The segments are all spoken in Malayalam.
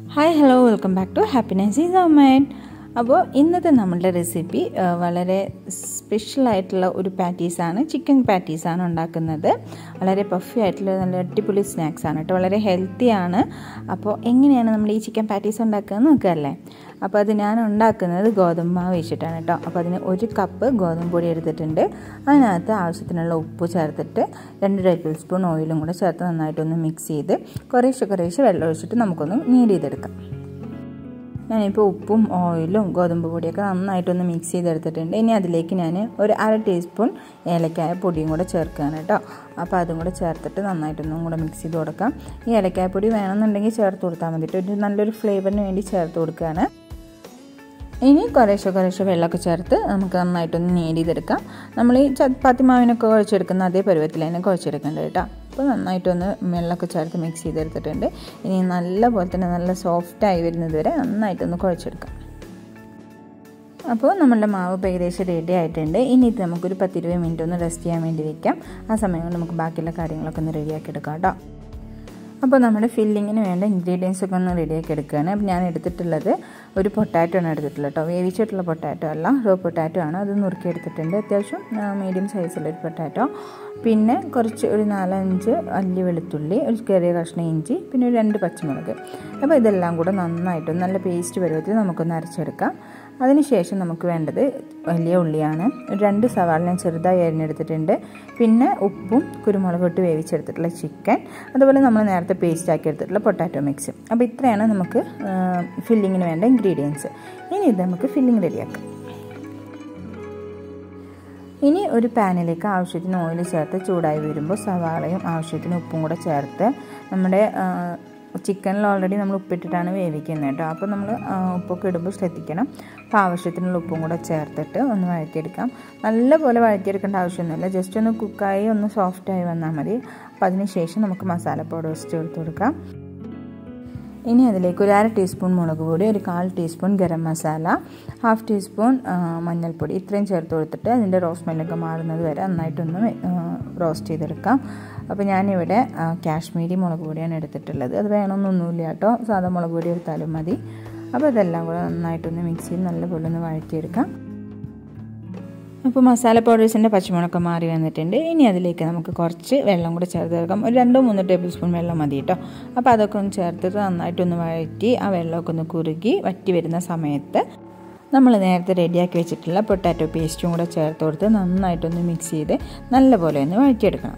hi hello welcome back to happiness is mind അപ്പോൾ ഇന്നത്തെ നമ്മളുടെ റെസിപ്പി വളരെ സ്പെഷ്യലായിട്ടുള്ള ഒരു പാറ്റീസാണ് ചിക്കൻ പാറ്റീസാണ് ഉണ്ടാക്കുന്നത് വളരെ പഫി ആയിട്ടുള്ള നല്ല അടിപൊളി സ്നാക്സാണ് കേട്ടോ വളരെ ഹെൽത്തിയാണ് അപ്പോൾ എങ്ങനെയാണ് നമ്മൾ ഈ ചിക്കൻ പാറ്റീസ് ഉണ്ടാക്കുന്നത് നോക്കുകയല്ലേ അപ്പോൾ അത് ഞാൻ ഉണ്ടാക്കുന്നത് ഗോതമ്പ് മാവ് വെച്ചിട്ടാണ് കേട്ടോ അപ്പോൾ അതിന് ഒരു കപ്പ് ഗോതമ്പ് പൊടി എടുത്തിട്ടുണ്ട് അതിനകത്ത് ആവശ്യത്തിനുള്ള ഉപ്പ് ചേർത്തിട്ട് രണ്ട് ടേബിൾ സ്പൂൺ ഓയിലും കൂടെ ചേർത്ത് നന്നായിട്ടൊന്ന് മിക്സ് ചെയ്ത് കുറേശ്ശെ കുറേശ്ശെ വെള്ളം ഒഴിച്ചിട്ട് നമുക്കൊന്ന് നീഡ് ചെയ്തെടുക്കാം ഞാനിപ്പോൾ ഉപ്പും ഓയിലും ഗോതമ്പ് പൊടിയൊക്കെ നന്നായിട്ടൊന്ന് മിക്സ് ചെയ്തെടുത്തിട്ടുണ്ട് ഇനി അതിലേക്ക് ഞാൻ ഒരു അര ടീസ്പൂൺ ഏലക്കായ പൊടിയും കൂടെ ചേർക്കുകയാണ് കേട്ടോ അപ്പോൾ അതും കൂടെ ചേർത്തിട്ട് നന്നായിട്ടൊന്നും കൂടെ മിക്സ് ചെയ്ത് കൊടുക്കാം ഈ ഏലക്കായ പൊടി വേണമെന്നുണ്ടെങ്കിൽ ചേർത്ത് കൊടുത്താൽ മതി ഒരു നല്ലൊരു ഫ്ലേവറിന് വേണ്ടി ചേർത്ത് കൊടുക്കുകയാണ് ഇനി കുറേശ്ശെ കുറേശ്ശെ വെള്ളമൊക്കെ ചേർത്ത് നമുക്ക് നന്നായിട്ടൊന്ന് നീടി ചെയ്തെടുക്കാം നമ്മൾ ഈ ചപ്പാത്തി മാവിനൊക്കെ കുഴച്ചെടുക്കുന്ന അതേ പരുവത്തിൽ തന്നെ കുഴച്ചെടുക്കേണ്ടത് കേട്ടോ അപ്പോൾ നന്നായിട്ടൊന്ന് വെള്ളമൊക്കെ ചേർത്ത് മിക്സ് ചെയ്തെടുത്തിട്ടുണ്ട് ഇനി നല്ല പോലെ തന്നെ നല്ല സോഫ്റ്റായി വരുന്നത് വരെ നന്നായിട്ടൊന്ന് കുഴച്ചെടുക്കാം അപ്പോൾ നമ്മളുടെ മാവ് ഇപ്പോൾ ഏകദേശം റെഡി ആയിട്ടുണ്ട് ഇനി ഇത് നമുക്കൊരു പത്തിരുപത് മിനിറ്റ് ഒന്ന് റെസ്റ്റ് ചെയ്യാൻ വേണ്ടി വെക്കാം ആ സമയം കൊണ്ട് നമുക്ക് ബാക്കിയുള്ള കാര്യങ്ങളൊക്കെ ഒന്ന് റെഡിയാക്കി എടുക്കാം കേട്ടോ അപ്പോൾ നമ്മുടെ ഫില്ലിങ്ങിന് വേണ്ട ഇൻഗ്രീഡിയൻസ് ഒക്കെ ഒന്ന് റെഡിയാക്കി എടുക്കുകയാണ് അപ്പോൾ ഞാൻ എടുത്തിട്ടുള്ളത് ഒരു പൊട്ടാറ്റോ ആണ് എടുത്തിട്ടുള്ളത് കേട്ടോ വേവിച്ചിട്ടുള്ള പൊട്ടാറ്റോ അല്ല റോ പൊട്ടാറ്റോ ആണ് അത് നുറുക്കി എടുത്തിട്ടുണ്ട് അത്യാവശ്യം മീഡിയം സൈസുള്ളൊരു പൊട്ടാറ്റോ പിന്നെ കുറച്ച് ഒരു നാലഞ്ച് അല്ലി വെളുത്തുള്ളി ഒരു ചെറിയ കഷ്ണം ഇഞ്ചി പിന്നെ ഒരു രണ്ട് പച്ചമുളക് അപ്പോൾ ഇതെല്ലാം കൂടെ നന്നായിട്ട് നല്ല പേസ്റ്റ് പരുവത്തിൽ നമുക്കൊന്ന് അരച്ചെടുക്കാം അതിനുശേഷം നമുക്ക് വേണ്ടത് വലിയ ഉള്ളിയാണ് ഒരു രണ്ട് സവാള ഞാൻ ചെറുതായി അരിഞ്ഞെടുത്തിട്ടുണ്ട് പിന്നെ ഉപ്പും കുരുമുളക് ഇട്ട് വേവിച്ചെടുത്തിട്ടുള്ള ചിക്കൻ അതുപോലെ നമ്മൾ നേരത്തെ പേസ്റ്റ് ആക്കി എടുത്തിട്ടുള്ള പൊട്ടാറ്റോ മിക്സ് അപ്പോൾ ഇത്രയാണ് നമുക്ക് ഫില്ലിങ്ങിന് വേണ്ട ഇൻഗ്രീഡിയൻസ് ഇനി ഇത് നമുക്ക് ഫില്ലിങ് റെഡിയാക്കാം ഇനി ഒരു പാനിലേക്ക് ആവശ്യത്തിന് ഓയിൽ ചേർത്ത് ചൂടായി വരുമ്പോൾ സവാളയും ആവശ്യത്തിന് ഉപ്പും കൂടെ ചേർത്ത് നമ്മുടെ ചിക്കനിൽ ഓൾറെഡി നമ്മൾ ഉപ്പിട്ടിട്ടാണ് വേവിക്കുന്നത് കേട്ടോ അപ്പോൾ നമ്മൾ ഉപ്പൊക്കെ ഇടുമ്പോൾ ശ്രദ്ധിക്കണം അപ്പോൾ ആവശ്യത്തിനുള്ള ഉപ്പും കൂടെ ചേർത്തിട്ട് ഒന്ന് വഴറ്റിയെടുക്കാം നല്ലപോലെ വഴറ്റിയെടുക്കേണ്ട ആവശ്യമൊന്നുമില്ല ജസ്റ്റ് ഒന്ന് കുക്കായി ഒന്ന് സോഫ്റ്റായി വന്നാൽ മതി അപ്പോൾ അതിന് ശേഷം നമുക്ക് മസാല പൗഡേഴ്സ് ചേർത്ത് കൊടുക്കാം ഇനി അതിലേക്ക് ഒരു അര ടീസ്പൂൺ മുളക് പൊടി ഒരു കാൽ teaspoon garam masala half teaspoon മഞ്ഞൾപ്പൊടി ഇത്രയും ചേർത്ത് കൊടുത്തിട്ട് അതിൻ്റെ റോസ് സ്മെല്ലൊക്കെ മാറുന്നത് വരെ നന്നായിട്ടൊന്ന് റോസ്റ്റ് ചെയ്തെടുക്കാം അപ്പോൾ ഞാനിവിടെ കാശ്മീരി മുളക് പൊടിയാണ് എടുത്തിട്ടുള്ളത് അത് വേണമെന്നൊന്നുമില്ല കേട്ടോ സാധാ മുളക് പൊടി എടുത്താലും മതി അപ്പോൾ ഇതെല്ലാം കൂടെ നന്നായിട്ടൊന്ന് മിക്സിയിൽ നല്ലപോലെ ഒന്ന് വഴറ്റിയെടുക്കാം അപ്പോൾ മസാല പൗഡേഴ്സിൻ്റെ പച്ചമുളകൊക്കെ മാറി വന്നിട്ടുണ്ട് ഇനി അതിലേക്ക് നമുക്ക് കുറച്ച് വെള്ളം കൂടെ ചേർത്ത് ചേർക്കാം ഒരു രണ്ടോ മൂന്നോ ടേബിൾ സ്പൂൺ വെള്ളം മതി കേട്ടോ അപ്പോൾ അതൊക്കെ ഒന്ന് ചേർത്തിട്ട് നന്നായിട്ടൊന്ന് വഴറ്റി ആ വെള്ളമൊക്കെ ഒന്ന് കുറുകി വറ്റി വരുന്ന സമയത്ത് നമ്മൾ നേരത്തെ റെഡിയാക്കി വെച്ചിട്ടുള്ള പൊട്ടാറ്റോ പേസ്റ്റും കൂടെ ചേർത്ത് കൊടുത്ത് നന്നായിട്ടൊന്ന് മിക്സ് ചെയ്ത് നല്ലപോലെ ഒന്ന് വഴറ്റിയെടുക്കണം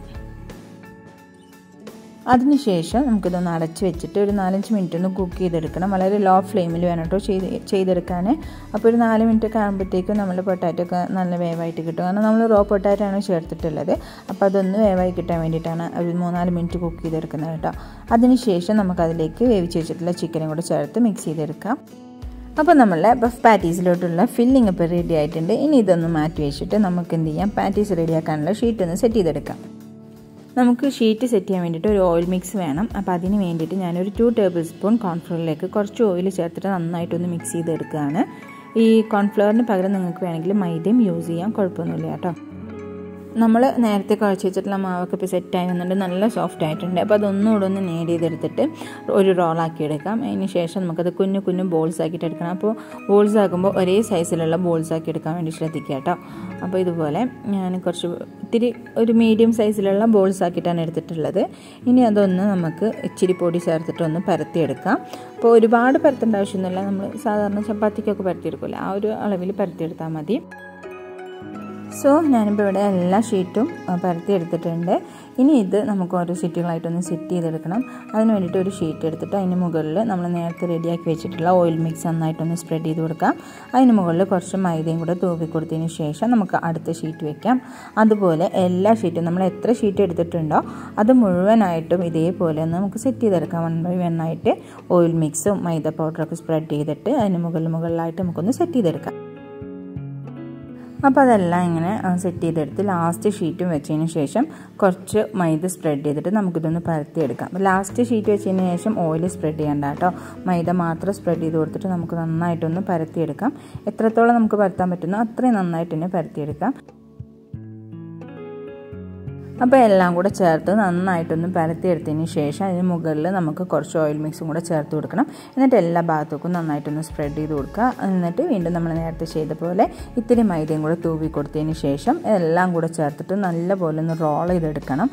അതിനുശേഷം നമുക്കിതൊന്ന് അടച്ച് വെച്ചിട്ട് ഒരു നാലഞ്ച് മിനിറ്റ് ഒന്ന് കുക്ക് ചെയ്തെടുക്കണം വളരെ ലോ ഫ്ലെയിമിൽ വേണം കേട്ടോ ചെയ്ത് ചെയ്തെടുക്കാൻ അപ്പോൾ ഒരു നാല് മിനിറ്റ് ഒക്കെ ആകുമ്പോഴത്തേക്കും നമ്മുടെ പൊട്ടാറ്റോ ഒക്കെ നല്ല വേവായിട്ട് കിട്ടും കാരണം നമ്മൾ റോ പൊട്ടാറ്റോ ആണ് ചേർത്തിട്ടുള്ളത് അപ്പോൾ അതൊന്ന് വേവായി കിട്ടാൻ വേണ്ടിയിട്ടാണ് ഒരു മൂന്നാല് മിനിറ്റ് കുക്ക് ചെയ്തെടുക്കുന്നത് കേട്ടോ അതിനുശേഷം നമുക്കതിലേക്ക് വേവിച്ച് വെച്ചിട്ടുള്ള ചിക്കനും കൂടെ ചേർത്ത് മിക്സ് ചെയ്തെടുക്കാം അപ്പോൾ നമ്മളെ ബഫ് പാറ്റീസിലോട്ടുള്ള ഫില്ലിംഗ് ഇപ്പോൾ റെഡി ആയിട്ടുണ്ട് ഇനി ഇതൊന്ന് മാറ്റി വെച്ചിട്ട് നമുക്ക് എന്ത് ചെയ്യാം പാറ്റീസ് റെഡിയാക്കാനുള്ള ഷീറ്റ് ഒന്ന് സെറ്റ് ചെയ്തെടുക്കാം നമുക്ക് ഷീറ്റ് സെറ്റ് ചെയ്യാൻ വേണ്ടിയിട്ട് ഒരു ഓയിൽ മിക്സ് വേണം അപ്പോൾ അതിന് വേണ്ടിയിട്ട് ഞാനൊരു ടു ടേബിൾ സ്പൂൺ കോൺഫ്ലവറിലേക്ക് കുറച്ച് ഓയിൽ ചേർത്തിട്ട് നന്നായിട്ടൊന്ന് മിക്സ് ചെയ്തെടുക്കുകയാണ് ഈ കോൺഫ്ലവറിന് പകരം നിങ്ങൾക്ക് വേണമെങ്കിൽ മൈദയും യൂസ് ചെയ്യാം കുഴപ്പമൊന്നുമില്ല കേട്ടോ നമ്മൾ നേരത്തെ കുഴച്ച് വെച്ചിട്ടുള്ള മാവൊക്കെ ഇപ്പോൾ സെറ്റായി വന്നിട്ട് നല്ല സോഫ്റ്റ് ആയിട്ടുണ്ട് അപ്പോൾ അതൊന്നുകൂടെ ഒന്ന് നേടി ചെയ്തെടുത്തിട്ട് ഒരു റോളാക്കി എടുക്കാം അതിന് ശേഷം നമുക്കത് കുഞ്ഞു കുഞ്ഞു ബോൾസ് ആക്കിയിട്ട് എടുക്കണം അപ്പോൾ ബോൾസ് ആക്കുമ്പോൾ ഒരേ സൈസിലുള്ള ബോൾസ് ആക്കി എടുക്കാൻ വേണ്ടി ശ്രദ്ധിക്കുക കേട്ടോ അപ്പോൾ ഇതുപോലെ ഞാൻ കുറച്ച് ഇത്തിരി ഒരു മീഡിയം സൈസിലുള്ള ബോൾസ് ആക്കിയിട്ടാണ് എടുത്തിട്ടുള്ളത് ഇനി അതൊന്ന് നമുക്ക് ഇച്ചിരി പൊടി ചേർത്തിട്ട് ഒന്ന് പരത്തിയെടുക്കാം അപ്പോൾ ഒരുപാട് പരത്തേണ്ട ആവശ്യമൊന്നുമില്ല നമ്മൾ സാധാരണ ചപ്പാത്തിക്കൊക്കെ പരത്തിയെടുക്കില്ല ആ ഒരു അളവിൽ പരത്തിയെടുത്താൽ മതി സോ ഞാനിപ്പോൾ ഇവിടെ എല്ലാ ഷീറ്റും പരത്തി എടുത്തിട്ടുണ്ട് ഇനി ഇത് നമുക്ക് ഓരോ ഷീറ്റുകളായിട്ടൊന്ന് സെറ്റ് ചെയ്തെടുക്കണം അതിന് വേണ്ടിയിട്ട് ഒരു ഷീറ്റ് എടുത്തിട്ട് അതിന് മുകളിൽ നമ്മൾ നേരത്തെ റെഡിയാക്കി വെച്ചിട്ടുള്ള ഓയിൽ മിക്സ് നന്നായിട്ടൊന്ന് സ്പ്രെഡ് ചെയ്ത് കൊടുക്കാം അതിന് മുകളിൽ കുറച്ച് മൈദയും കൂടെ തൂവി കൊടുത്തതിന് ശേഷം നമുക്ക് അടുത്ത ഷീറ്റ് വെക്കാം അതുപോലെ എല്ലാ ഷീറ്റും നമ്മൾ എത്ര ഷീറ്റ് എടുത്തിട്ടുണ്ടോ അത് മുഴുവനായിട്ടും ഇതേപോലെ ഒന്ന് നമുക്ക് സെറ്റ് ചെയ്തെടുക്കാം വൺ ബൈ വൺ ആയിട്ട് ഓയിൽ മിക്സും മൈദ പൗഡറൊക്കെ സ്പ്രെഡ് ചെയ്തിട്ട് അതിന് മുകളിൽ മുകളിലായിട്ട് നമുക്കൊന്ന് സെറ്റ് ചെയ്തെടുക്കാം അപ്പോൾ അതെല്ലാം ഇങ്ങനെ സെറ്റ് ചെയ്തെടുത്ത് ലാസ്റ്റ് ഷീറ്റും വെച്ചതിന് ശേഷം കുറച്ച് മൈദ സ്പ്രെഡ് ചെയ്തിട്ട് നമുക്കിതൊന്ന് പരത്തിയെടുക്കാം ലാസ്റ്റ് ഷീറ്റ് വെച്ചതിന് ശേഷം ഓയിൽ സ്പ്രെഡ് ചെയ്യണ്ട കേട്ടോ മൈദ മാത്രം സ്പ്രെഡ് ചെയ്ത് കൊടുത്തിട്ട് നമുക്ക് നന്നായിട്ടൊന്ന് പരത്തിയെടുക്കാം എത്രത്തോളം നമുക്ക് പരത്താൻ പറ്റുന്നോ അത്രയും നന്നായിട്ട് തന്നെ പരത്തിയെടുക്കാം അപ്പോൾ എല്ലാം കൂടെ ചേർത്ത് നന്നായിട്ടൊന്ന് പരത്തിയെടുത്തതിന് ശേഷം അതിന് മുകളിൽ നമുക്ക് കുറച്ച് ഓയിൽ മിക്സും കൂടെ ചേർത്ത് കൊടുക്കണം എന്നിട്ട് എല്ലാ ഭാഗത്തേക്കും നന്നായിട്ടൊന്ന് സ്പ്രെഡ് ചെയ്ത് കൊടുക്കുക എന്നിട്ട് വീണ്ടും നമ്മൾ നേരത്തെ ചെയ്ത പോലെ ഇത്തിരി മൈദയും കൂടെ തൂവി കൊടുത്തതിന് ശേഷം എല്ലാം കൂടെ ചേർത്തിട്ട് നല്ലപോലെ ഒന്ന് റോൾ ചെയ്തെടുക്കണം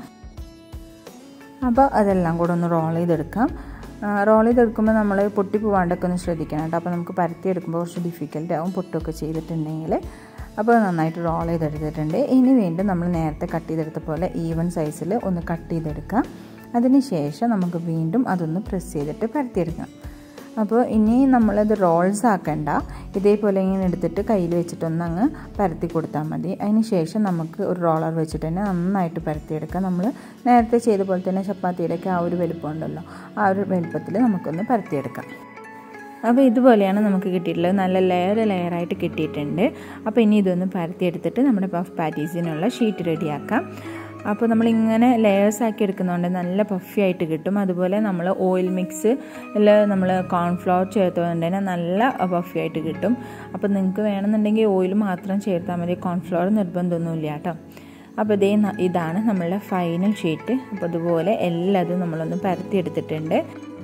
അപ്പോൾ അതെല്ലാം കൂടെ ഒന്ന് റോൾ ചെയ്തെടുക്കാം റോൾ ചെയ്തെടുക്കുമ്പോൾ നമ്മൾ പൊട്ടി പോവാണ്ടൊക്കെ ഒന്ന് ശ്രദ്ധിക്കണം കേട്ടോ അപ്പോൾ നമുക്ക് പരത്തിയെടുക്കുമ്പോൾ കുറച്ച് ഡിഫിക്കൽട്ട് ആവും പൊട്ടൊക്കെ ചെയ്തിട്ടുണ്ടെങ്കിൽ അപ്പോൾ നന്നായിട്ട് റോൾ ചെയ്തെടുത്തിട്ടുണ്ട് ഇനി വീണ്ടും നമ്മൾ നേരത്തെ കട്ട് ചെയ്തെടുത്ത പോലെ ഈവൻ സൈസിൽ ഒന്ന് കട്ട് ചെയ്തെടുക്കാം അതിന് ശേഷം നമുക്ക് വീണ്ടും അതൊന്ന് പ്രസ് ചെയ്തിട്ട് പരത്തിയെടുക്കാം അപ്പോൾ ഇനി നമ്മളത് റോൾസ് ആക്കണ്ട ഇതേപോലെ ഇങ്ങനെ എടുത്തിട്ട് കയ്യിൽ വെച്ചിട്ടൊന്ന് അങ്ങ് പരത്തി കൊടുത്താൽ മതി അതിന് ശേഷം നമുക്ക് ഒരു റോളർ വെച്ചിട്ട് തന്നെ നന്നായിട്ട് പരത്തിയെടുക്കാം നമ്മൾ നേരത്തെ ചെയ്ത പോലെ തന്നെ ചപ്പാത്തിയുടെയൊക്കെ ആ ഒരു വലുപ്പം ഉണ്ടല്ലോ ആ ഒരു വലുപ്പത്തിൽ നമുക്കൊന്ന് പരത്തിയെടുക്കാം അപ്പോൾ ഇതുപോലെയാണ് നമുക്ക് കിട്ടിയിട്ടുള്ളത് നല്ല ലെയർ ലെയറായിട്ട് കിട്ടിയിട്ടുണ്ട് അപ്പോൾ ഇനി ഇതൊന്ന് പരത്തിയെടുത്തിട്ട് നമ്മുടെ പഫ് പാറ്റീസിനുള്ള ഷീറ്റ് റെഡിയാക്കാം അപ്പോൾ നമ്മളിങ്ങനെ ലെയേഴ്സ് ആക്കി എടുക്കുന്നതുകൊണ്ട് നല്ല പഫി ആയിട്ട് കിട്ടും അതുപോലെ നമ്മൾ ഓയിൽ മിക്സ് അല്ല നമ്മൾ കോൺഫ്ലവർ ചേർത്തതുകൊണ്ട് തന്നെ നല്ല പഫി ആയിട്ട് കിട്ടും അപ്പോൾ നിങ്ങൾക്ക് വേണമെന്നുണ്ടെങ്കിൽ ഓയിൽ മാത്രം ചേർത്താൽ മതി കോൺഫ്ലവർ നിർബന്ധമൊന്നുമില്ല കേട്ടോ അപ്പോൾ ഇതേ ഇതാണ് നമ്മളുടെ ഫൈനൽ ഷീറ്റ് അപ്പോൾ അതുപോലെ എല്ലാതും നമ്മളൊന്ന് പരത്തിയെടുത്തിട്ടുണ്ട്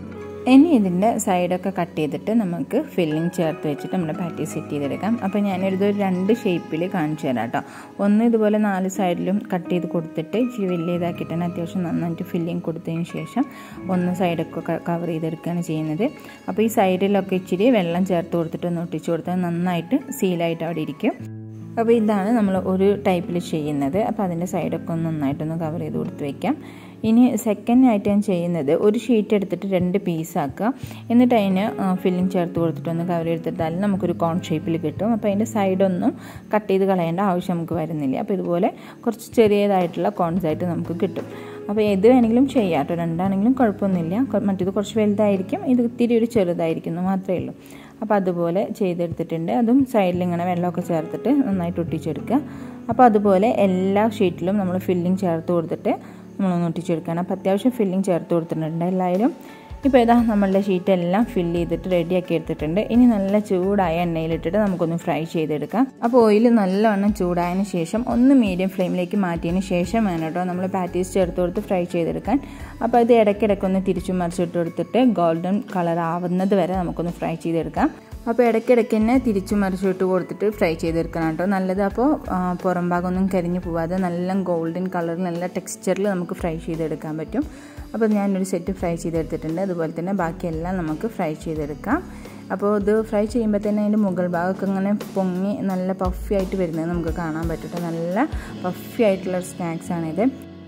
ഇനി ഇതിൻ്റെ സൈഡൊക്കെ കട്ട് ചെയ്തിട്ട് നമുക്ക് ഫില്ലിങ് ചേർത്ത് വെച്ചിട്ട് നമ്മുടെ പാറ്റി സെറ്റ് ചെയ്തെടുക്കാം അപ്പോൾ ഞാനൊരു രണ്ട് ഷേപ്പിൽ കാണിച്ചു തരാം കേട്ടോ ഒന്ന് ഇതുപോലെ നാല് സൈഡിലും കട്ട് ചെയ്ത് കൊടുത്തിട്ട് ഇച്ചിരി വലിയ ഇതാക്കിയിട്ട് തന്നെ അത്യാവശ്യം നന്നായിട്ട് ഫില്ലിങ് കൊടുത്തതിന് ശേഷം ഒന്ന് സൈഡൊക്കെ കവർ ചെയ്തെടുക്കുകയാണ് ചെയ്യുന്നത് അപ്പോൾ ഈ സൈഡിലൊക്കെ ഇച്ചിരി വെള്ളം ചേർത്ത് കൊടുത്തിട്ട് ഒന്ന് ഒട്ടിച്ച് കൊടുത്താൽ നന്നായിട്ട് സീലായിട്ട് അവിടെ ഇരിക്കും അപ്പോൾ ഇതാണ് നമ്മൾ ഒരു ടൈപ്പിൽ ചെയ്യുന്നത് അപ്പോൾ അതിൻ്റെ സൈഡൊക്കെ ഒന്ന് നന്നായിട്ടൊന്ന് കവർ ചെയ്ത് കൊടുത്ത് വയ്ക്കാം ഇനി സെക്കൻഡ് ആയിട്ട് ഞാൻ ചെയ്യുന്നത് ഒരു ഷീറ്റ് എടുത്തിട്ട് രണ്ട് പീസാക്കുക എന്നിട്ട് അതിന് ഫില്ലിങ് ചേർത്ത് കൊടുത്തിട്ടൊന്ന് കവർ എടുത്തിട്ടാൽ നമുക്കൊരു കോൺ ഷേപ്പിൽ കിട്ടും അപ്പോൾ അതിൻ്റെ സൈഡൊന്നും കട്ട് ചെയ്ത് കളയേണ്ട ആവശ്യം നമുക്ക് വരുന്നില്ല അപ്പോൾ ഇതുപോലെ കുറച്ച് ചെറിയതായിട്ടുള്ള കോൺസ് ആയിട്ട് നമുക്ക് കിട്ടും അപ്പോൾ ഏത് വേണമെങ്കിലും ചെയ്യാം കേട്ടോ രണ്ടാണെങ്കിലും കുഴപ്പമൊന്നുമില്ല മറ്റേത് കുറച്ച് വലുതായിരിക്കും ഇത് ഇത്തിരി ഒരു ചെറുതായിരിക്കുന്നു മാത്രമേ ഉള്ളൂ അപ്പോൾ അതുപോലെ ചെയ്തെടുത്തിട്ടുണ്ട് അതും സൈഡിൽ ഇങ്ങനെ വെള്ളമൊക്കെ ചേർത്തിട്ട് നന്നായിട്ട് ഒട്ടിച്ചെടുക്കുക അപ്പോൾ അതുപോലെ എല്ലാ ഷീറ്റിലും നമ്മൾ ഫില്ലിങ് ചേർത്ത് കൊടുത്തിട്ട് നമ്മളൊന്ന് ഒട്ടിച്ചെടുക്കണം അപ്പോൾ അത്യാവശ്യം ഫില്ലിങ് ചേർത്ത് കൊടുത്തിട്ടുണ്ട് എല്ലാവരും ഇപ്പോൾ ഇതാ നമ്മളുടെ ഷീറ്റ് എല്ലാം ഫില്ല് ചെയ്തിട്ട് റെഡിയാക്കി എടുത്തിട്ടുണ്ട് ഇനി നല്ല ചൂടായ എണ്ണയിലിട്ടിട്ട് നമുക്കൊന്ന് ഫ്രൈ ചെയ്തെടുക്കാം അപ്പോൾ ഓയിൽ നല്ലവണ്ണം ചൂടായതിന് ശേഷം ഒന്ന് മീഡിയം ഫ്ലെയിമിലേക്ക് മാറ്റിയതിന് ശേഷം വേണം കേട്ടോ നമ്മൾ പാറ്റീസ് ചേർത്ത് കൊടുത്ത് ഫ്രൈ ചെയ്തെടുക്കാൻ അപ്പോൾ ഇത് ഇടയ്ക്കിടയ്ക്കൊന്ന് തിരിച്ചു മറിച്ചിട്ട് കൊടുത്തിട്ട് ഗോൾഡൻ കളർ ആവുന്നത് വരെ നമുക്കൊന്ന് ഫ്രൈ ചെയ്തെടുക്കാം അപ്പോൾ ഇടയ്ക്കിടയ്ക്ക് തന്നെ തിരിച്ചു മറിച്ചിട്ട് കൊടുത്തിട്ട് ഫ്രൈ ചെയ്തെടുക്കണം കേട്ടോ നല്ലത് അപ്പോൾ പുറം ഭാഗമൊന്നും കരിഞ്ഞു പോവാതെ നല്ല ഗോൾഡൻ കളറിൽ നല്ല ടെക്സ്ചറിൽ നമുക്ക് ഫ്രൈ ചെയ്തെടുക്കാൻ പറ്റും അപ്പോൾ ഞാനൊരു സെറ്റ് ഫ്രൈ ചെയ്തെടുത്തിട്ടുണ്ട് അതുപോലെ തന്നെ ബാക്കിയെല്ലാം നമുക്ക് ഫ്രൈ ചെയ്തെടുക്കാം അപ്പോൾ ഇത് ഫ്രൈ ചെയ്യുമ്പോൾ തന്നെ അതിൻ്റെ മുകൾ ഭാഗമൊക്കെ ഇങ്ങനെ പൊങ്ങി നല്ല പഫി ആയിട്ട് വരുന്നത് നമുക്ക് കാണാൻ പറ്റട്ടെ നല്ല പഫി ആയിട്ടുള്ള സ്നാക്സാണിത്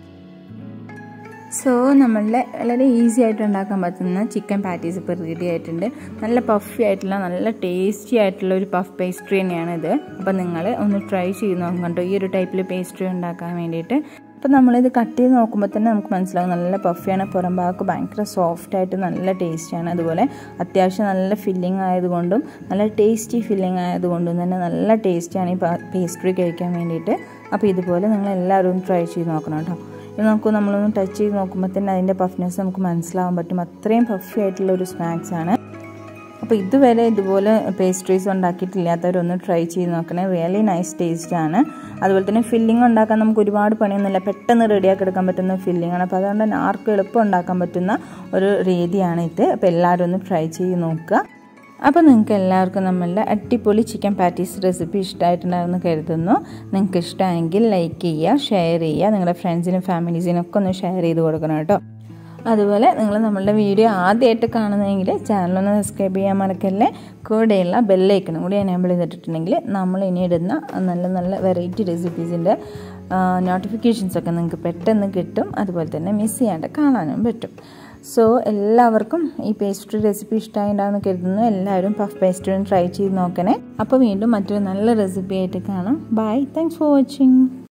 സോ നമ്മളുടെ വളരെ ഈസി ആയിട്ട് ഉണ്ടാക്കാൻ പറ്റുന്ന ചിക്കൻ പാറ്റീസ് ഇപ്പോൾ റെഡി ആയിട്ടുണ്ട് നല്ല പഫി ആയിട്ടുള്ള നല്ല ടേസ്റ്റി ആയിട്ടുള്ള ഒരു പഫ് പേസ്ട്രി തന്നെയാണ് ഇത് അപ്പോൾ നിങ്ങൾ ഒന്ന് ട്രൈ ചെയ്ത് നോക്കണ്ടോ ഈ ഒരു ടൈപ്പിൽ പേസ്ട്രി ഉണ്ടാക്കാൻ വേണ്ടിയിട്ട് അപ്പോൾ നമ്മളിത് കട്ട് ചെയ്ത് നോക്കുമ്പോൾ തന്നെ നമുക്ക് മനസ്സിലാവും നല്ല പഫിയാണ് പുറം ഭാഗമൊക്കെ ഭയങ്കര സോഫ്റ്റ് ആയിട്ട് നല്ല ടേസ്റ്റിയാണ് അതുപോലെ അത്യാവശ്യം നല്ല ഫില്ലിംഗ് ആയതുകൊണ്ടും നല്ല ടേസ്റ്റി ഫില്ലിംഗ് ആയതുകൊണ്ടും തന്നെ നല്ല ടേസ്റ്റിയാണ് ഈ പേസ്ട്രി കഴിക്കാൻ വേണ്ടിയിട്ട് അപ്പോൾ ഇതുപോലെ നിങ്ങൾ എല്ലാവരും ട്രൈ ചെയ്ത് നോക്കണം കേട്ടോ ഇത് നമുക്ക് നമ്മളൊന്ന് ടച്ച് ചെയ്ത് നോക്കുമ്പോൾ തന്നെ അതിൻ്റെ പഫ്നെസ് നമുക്ക് മനസ്സിലാവാൻ പറ്റും അത്രയും പഫി ആയിട്ടുള്ള ഒരു സ്നാക്സ് ആണ് അപ്പോൾ ഇതുവരെ ഇതുപോലെ പേസ്ട്രീസ് ഉണ്ടാക്കിയിട്ടില്ലാത്തവരൊന്ന് ട്രൈ ചെയ്ത് നോക്കണേ റിയലി നൈസ് ടേസ്റ്റ് ആണ് അതുപോലെ തന്നെ ഫില്ലിംഗ് ഉണ്ടാക്കാൻ നമുക്ക് ഒരുപാട് പണിയൊന്നുമില്ല പെട്ടെന്ന് റെഡിയാക്കി എടുക്കാൻ പറ്റുന്ന ഫില്ലിംഗ് ആണ് അപ്പോൾ അതുകൊണ്ട് തന്നെ ആർക്കും എളുപ്പം ഉണ്ടാക്കാൻ പറ്റുന്ന ഒരു രീതിയാണ് ഇത് അപ്പോൾ എല്ലാവരും ഒന്ന് ട്രൈ ചെയ്ത് നോക്കുക അപ്പോൾ നിങ്ങൾക്ക് എല്ലാവർക്കും നമ്മളുടെ അടിപൊളി ചിക്കൻ പാറ്റീസ് റെസിപ്പി ഇഷ്ടമായിട്ടുണ്ടാകുമെന്ന് കരുതുന്നു നിങ്ങൾക്ക് ഇഷ്ടമായെങ്കിൽ ലൈക്ക് ചെയ്യുക ഷെയർ ചെയ്യുക നിങ്ങളുടെ ഫ്രണ്ട്സിനും ഫാമിലീസിനും ഒക്കെ ഒന്ന് ഷെയർ ചെയ്ത് കൊടുക്കണം കേട്ടോ അതുപോലെ നിങ്ങൾ നമ്മളുടെ വീഡിയോ ആദ്യമായിട്ട് കാണുന്നതെങ്കിൽ ചാനലൊന്ന് സബ്സ്ക്രൈബ് ചെയ്യാൻ മറക്കല്ലേ കൂടെയുള്ള ബെല്ലൈക്കണും കൂടി എനേബിൾ ചെയ്തിട്ടുണ്ടെങ്കിൽ നമ്മൾ ഇനി ഇടുന്ന നല്ല നല്ല വെറൈറ്റി റെസിപ്പീസിൻ്റെ നോട്ടിഫിക്കേഷൻസൊക്കെ നിങ്ങൾക്ക് പെട്ടെന്ന് കിട്ടും അതുപോലെ തന്നെ മിസ് ചെയ്യാണ്ട് കാണാനും പറ്റും സോ എല്ലാവർക്കും ഈ പേസ്ട്രി റെസിപ്പി ഇഷ്ടമായിട്ടുണ്ടാകുമെന്ന് കരുതുന്നു എല്ലാവരും പഫ് പേസ്ട്രി ട്രൈ ചെയ്ത് നോക്കണേ അപ്പോൾ വീണ്ടും മറ്റൊരു നല്ല റെസിപ്പി ആയിട്ട് കാണാം ബൈ താങ്ക്സ് ഫോർ വാച്ചിങ്